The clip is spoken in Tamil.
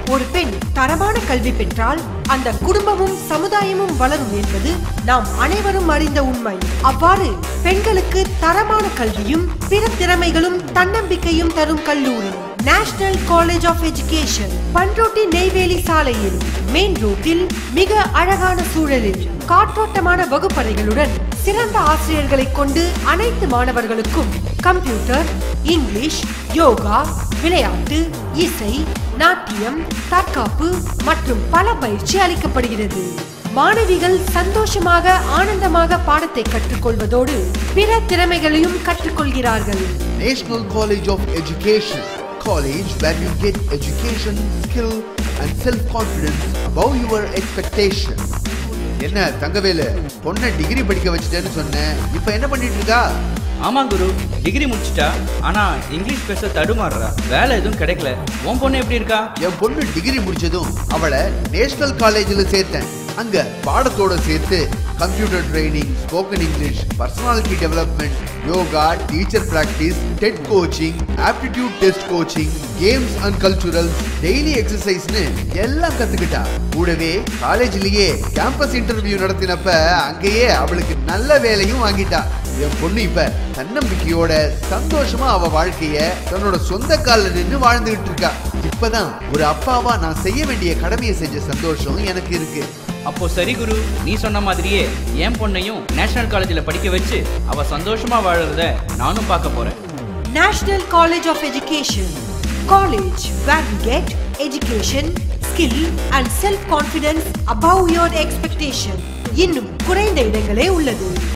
ஒரு பெண் தரமான கல்வி பெற்றால் அந்த குடும்பமும் சமுதாயமும் வளரும் என்பது நாம் அனைவரும் அறிந்த உண்மை அவ்வாறு பெண்களுக்கு தரமான கல்வியும் பிற திறமைகளும் தன்னம்பிக்கையும் தரும் கல்லூரி national college of education Panruti Neyveli சாலையில் மெயின் ரோட்டில் மிக அழகான சூழலில் காற்றோட்டமான வகுப்பறைகளுடன் சிறந்த ஆசிரியர்களை கொண்டு அனைத்து மாணவர்களுக்கும் கம்ப்யூட்டர் இங்கிலீஷ் யோகா விளையாட்டு இசை நாட்டியம் தற்காப்பு மற்றும் பல பயிற்சி அளிக்கப்படுகிறது மாணவிகள் சந்தோஷமாக ஆனந்தமாக பாடத்தை கற்றுக்கொள்வதோடு பிற திறமைகளையும் கற்றுக்கொள்கிறார்கள் National College of Education, college where you get education, skill and self-confidence above your expectation. என்ன தங்கவேலு பொண்ணை டிகிரி படிக்க வச்சுட்டேன்னு சொன்னேன் இப்போ என்ன பண்ணிட்டு இருக்கா ஆமா குரு டிகிரி முடிச்சிட்டா ஆனா இங்கிலீஷ் பேச தடுமாறுறா வேலை எதுவும் கிடைக்கல உன் பொண்ணு எப்படி இருக்கா என் பொண்ணு டிகிரி முடிச்சதும் அவளை நேஷனல் காலேஜில் சேர்த்தேன் அங்க பாடத்தோட சேர்த்து computer training spoken English personality development yoga teacher practice TET coaching aptitude test coaching games and culturals daily எக்ஸசைஸ்னு எல்லாம் கத்துக்கிட்டா கூடவே காலேஜ்லயே கேம்பஸ் இன்டர்வியூ நடத்தினப்ப அங்கேயே அவளுக்கு நல்ல வேலையும் வாங்கிட்டா என் பொண்ணு இப்ப தன்னம்பிக்கையோட சந்தோஷமா அவ வாழ்க்கைய தன்னோட சொந்த கால்ல நின்று வாழ்ந்துகிட்டு இருக்கா இப்பதான் ஒரு அப்பாவா நான் செய்ய வேண்டிய கடமையை செஞ்ச சந்தோஷம் எனக்கு இருக்கு அப்போ சரி குரு நீ சொன்ன மாதிரியே என் பொண்ணையும் நேஷனல் காலேஜில் படிக்க வச்சு அவ சந்தோஷமா வாழறத நானும் பார்க்க போறேன் National College of Education, college where you get education, skill and self-confidence above your expectation. இன்னும் குறைந்த இடங்களே உள்ளது